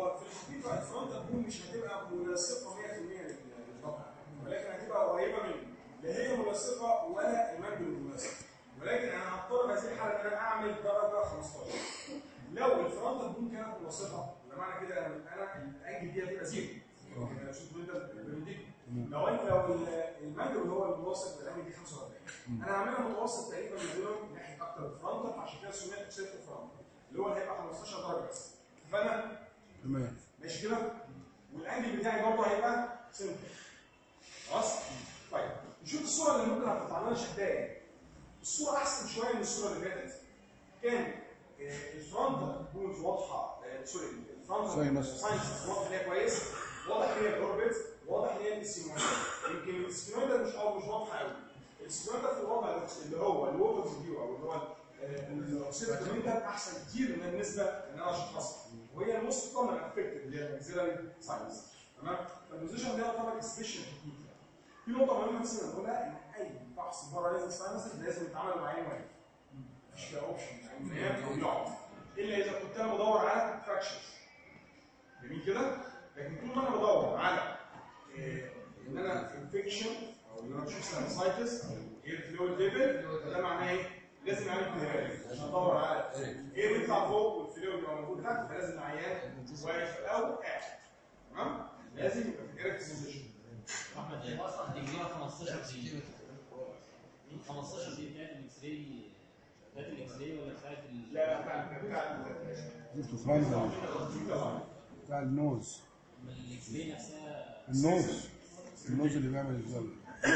هو في الحقيقه الفرونتال بوم مش هتبقى ملاصقه 100% للواقع ولكن هتبقى قريبه منه لا هي ملاصقه ولا ايمان بالملاصقه ولكن انا هضطر في هذه الحاله ان انا اعمل درجه 15 لو الفرونتال بوم كانت ملاصقه بمعنى كده انا انا الانجل دي هتبقى زيرو يعني شوف انت البريديك لو انت لو المانجل اللي هو المتوسط الانجل دي 45 انا هعملها متوسط تقريبا ما بينهم ناحيه اكتر الفرونتال عشان كده سميت اكسيت فرونتال اللي هو هيبقى 15 درجه بس فانا تمام ماشي كده والانجل بتاعي برضه هيبقى سنتر خلاص طيب نشوف الصوره اللي ممكن هتطلع لنا شكلها ايه الصوره احسن شويه من الصوره اللي فاتت كان آه، الفرونتال بونز واضحه آه، سوري الفرونتال Sinus. ساينس واضح ان هي كويس واضح ان هي الاوربت واضح ان هي السينويدال يمكن السينويدال مش أو مش واضحه قوي السينويدال في الوضع اللي هو الووتر فيو او اللي هو الاوكسيدوميتر احسن كتير من بالنسبه ان انا اشخصها وهي الموست كومن افكتد اللي هي الماكسيلاري ساينس تمام فالبوزيشن ده يعتبر سبيشال تكنيك في نقطه مهمه بس نقولها ان اي فحص باراليزم ساينس لازم يتعمل مع عين واحد مفيش فيها اوبشن يعني ينام او يقعد الا اذا كنت انا بدور على فراكشنز جميل كده لكن طول ما انا بدور على إيه، ان انا انفكشن او ان انا اشوف ساينسايتس او اير فلويد ليفل ده معناه ايه؟ لازم اعمل كليرنس عشان ادور على ايه بيطلع فوق والفلويد يبقى موجود تحت فلازم العيان واقف او قاعد تمام؟ لازم يبقى في ايركت بوزيشن احمد هي اصلا تجربه 15 دي 15 دي بتاعت الاكس راي بتاعت الاكس راي ولا بتاعت ال لا بتاع بتاع الفرونتال بتاع النوز الاكس راي نفسها النوز النوز اللي بيعمل الزل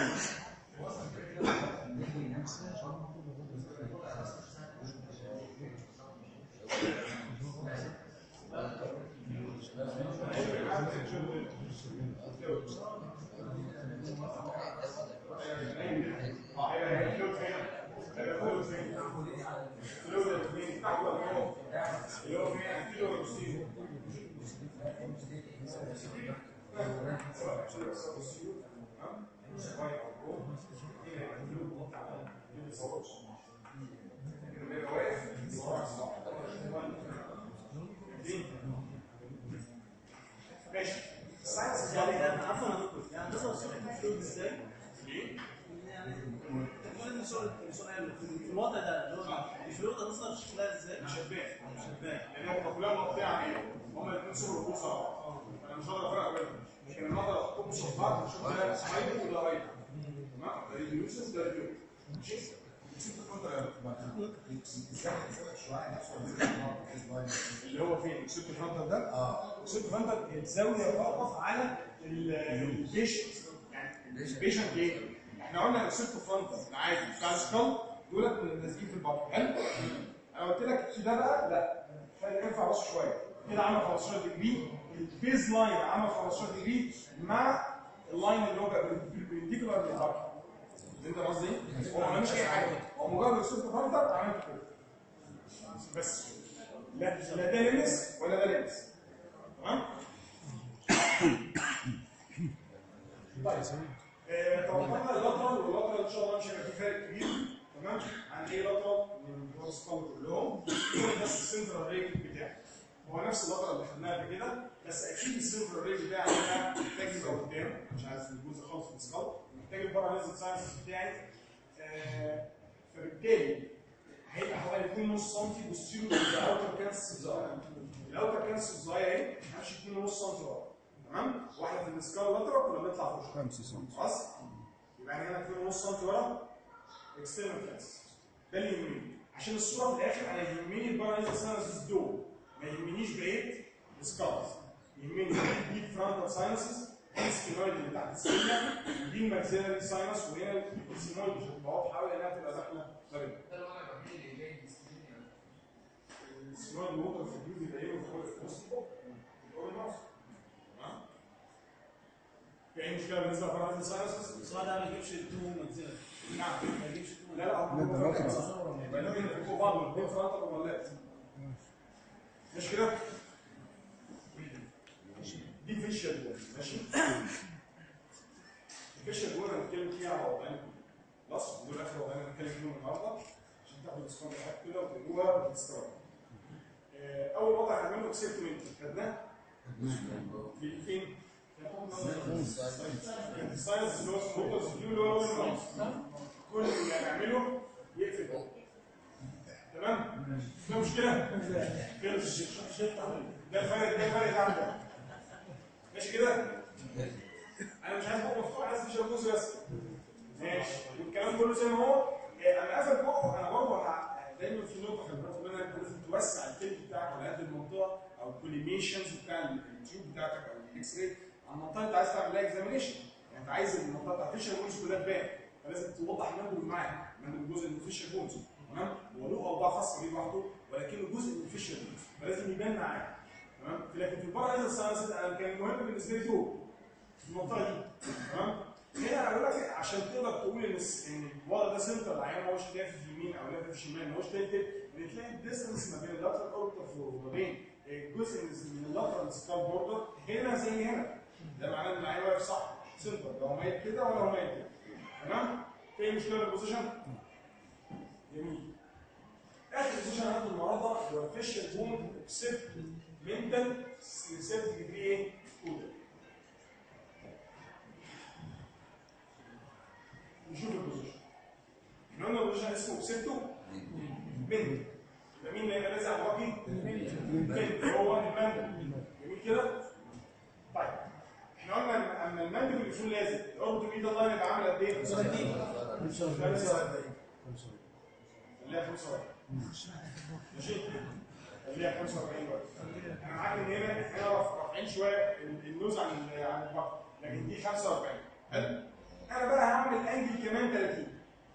ماشي الساينس يعني يعني عفوا يا دكتور يعني نظر صوره الفلويد ازاي؟ ليه؟ يعني تقول ان صوره السؤال في الوضع ده اللي هو الفلويد هتظهر شكلها ازاي؟ مش هتبان مش هتبان لان هم كلها مقطعه عليه هم الاثنين صور رؤوس على بعض انا مش هقدر افرق بينهم لكن انا اقدر احطهم قصاد بعض اشوف ده سايد وده رايت تمام ده ريديوسس ده ريديوس ماشي اللي هو فين؟ السوبر فرونتال ده؟ اه السوبر فرونتال الزاويه فقط على ال- البيشنت يعني البيشنت ايه؟ احنا قلنا السوبر فرونتال العادي بتاع السكال دولت لازقين في البطن حلو؟ انا قلت لك ده بقى لا خلي ينفع راسه شويه كده عامل 15 ديجري البيز لاين عامل 15 ديجري مع اللاين اللي هو بربنديكولار للبطن انت قصدي ايه؟ هو ما عملش اي حاجه هو مجرد السوبر فرونتال عمل كده بس لا لا ده لمس ولا ده لمس تمام طيب آه، توقعنا اللاترال واللاترال ان شاء الله مش هيبقى في فرق كبير تمام عن اي لاترال من بتوع السكال كلهم هو بس السنترال ريت بتاعي هو نفس اللاترال اللي خدناها قبل كده بس اكيد السنترال ريت بتاعي انا محتاج يبقى قدام مش عايز في الجزء خالص في السكال محتاج الباراليزم ساينس بتاعي آه، فبالتالي هيبقى حوالي 2.5 سم بوستيريو الاوتر كانس الظاهر الاوتر كانس الظاهر اهي همشي 2.5 سم ورا تمام واحنا في السكال لاترال كنا بنطلع فوق 5 سم خلاص يبقى انا هنا 2.5 سم ورا اكسترنال كانس ده اللي يهمني عشان الصوره في الاخر انا يهمني الباراليزم ساينسز دول ما يهمنيش بقيه السكالز يهمني دي فرونتال ساينسز دي السكينويد اللي تحت السنه دي الماكسيلاري ساينس وهنا السكينويد مش هتبقى واضحه قوي لانها تبقى داخله ما بينهم السنوات الوتر في الجيوب بيبقى ايه في وسط البق الأورال ماوس تمام في اي مشكله بالنسبه لفرنسا ساينسز السؤال ده ما يجيبش التو منزله نعم ما يجيبش التو لا لا لا، ده هو لاترال. يبقى لازم يبقى فوق بعض الاثنين فرنسا ومولات مش كده دي فيشل وول ماشي الفيشل وول هنتكلم فيها على وضعين خلاص دول اخر وضعين هنتكلم فيهم النهارده عشان تاخدوا الاسكان بتاعتك كده وتقروها وتستوعبوا آه، اول وضع هنعمله اكسبتمنت خدناه في فين؟ الساينس اللي هو سموكرز فيو اللي هو الماوس كل اللي هنعمله يقفل تمام؟ في مشكلة؟ خلص ده الفرق ده الفرق عندك ماشي كده؟ انا مش عايز بقى مفتوح عايز مش هبوظ بس ماشي والكلام كله زي ما هو إيه، انا قافل بقه انا برضه انا دايما في نقطه خلي بالك منها انت لازم توسع الفيلد بتاعك على قد المنطقه او الكوليميشنز بتاع التيوب بتاعتك او الاكس راي على المنطقه انت عايز تعمل لها اكزامينشن يعني انت عايز المنطقه بتاعت الفيشر بونز كلها تبان فلازم توضح المنبل معاك المنبل جزء من الفيشر بونز تمام هو له اوضاع خاصه بيه لوحده ولكنه جزء من الفيشر بونز فلازم يبان معاك تمام لكن في البره هذا الساينس انا كان المهم بالنسبه لي فوق في المنطقه دي تمام هنا انا بقول لك عشان تقدر تقول ان الس- ان الوضع ده سنتر العيان ما هوش لافف يمين او لافف شمال ما هوش تلتت بتلاقي الديستنس ما بين اللاترال اوربتر وما بين جزء من اللاترال سكال بوردر هنا زي هنا ده معناه ان العيان واقف صح سنتر لو ميت كده ولا هو ميت كده تمام في مشكله في البوزيشن جميل اخر بوزيشن هناخده النهارده هو الفيشل بون اكسبت منتال سيرت ديجري ايه؟ كودر نشوف البوزيشن احنا قلنا البوزيشن اسمه اكسبتو بنت يبقى مين اللي هيبقى لازق على الواقي؟ بنت هو المندل جميل كده؟ طيب احنا قلنا ان اما المندل اللي يكون لازق الارض بيد الله يبقى عامل قد ايه؟ 30 خليها 45 ماشي؟ خليها 45 برضه انا معاك ان هنا هنا رف- رافعين شويه النوز عن ال- عن البطن لكن دي 45 حلو؟ انا بقى هعمل انجل كمان 30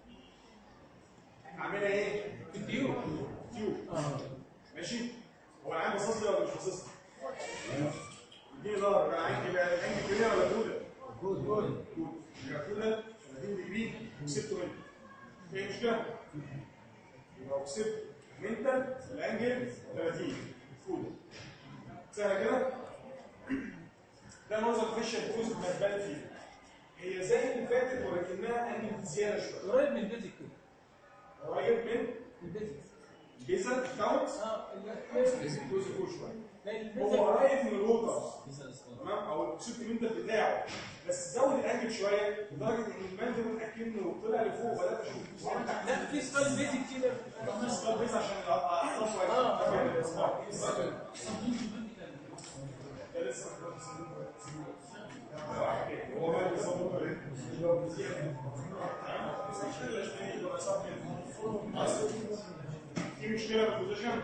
هعملها ايه؟ تيوب تيوب ماشي؟ هو العين باصص لي ولا مش باصص لي؟ اديني ظهر انا عين كده انجل كبيره ولا كوده؟ كود كود يبقى كوده 30 ديجري وكسبته منه في مشكله؟ يبقى كسبت منتال الانجل 30 كوده سهله كده؟ ده منظر فيشن بوز بتبان فيه هي زي اللي فاتت ولكنها انجل زياده شويه قريب من البيزك كده قريب من البيزك بيزل كاونت اه جزء فوق شويه لا هو البيزك قريب من الووترز بيسال اسطوره تمام او الاكسيد منتال بتاعه بس زود الانجل شويه لدرجه ان المنتال اكنه طلع لفوق وبدات اشوف جزء من تحت لا في سكال بيزك كده اسقاط بس عشان احطه شويه آه. تمام، الاسقاط. ده لسه هو بقى بيصور ايه؟ في مشكله في البوزيشن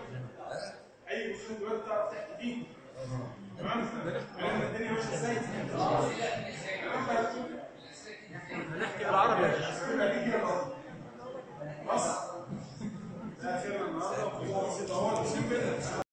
اي بوزيشن دلوقتي تعرف تحكي فيه تمام؟ فاهم الدنيا ماشيه ازاي؟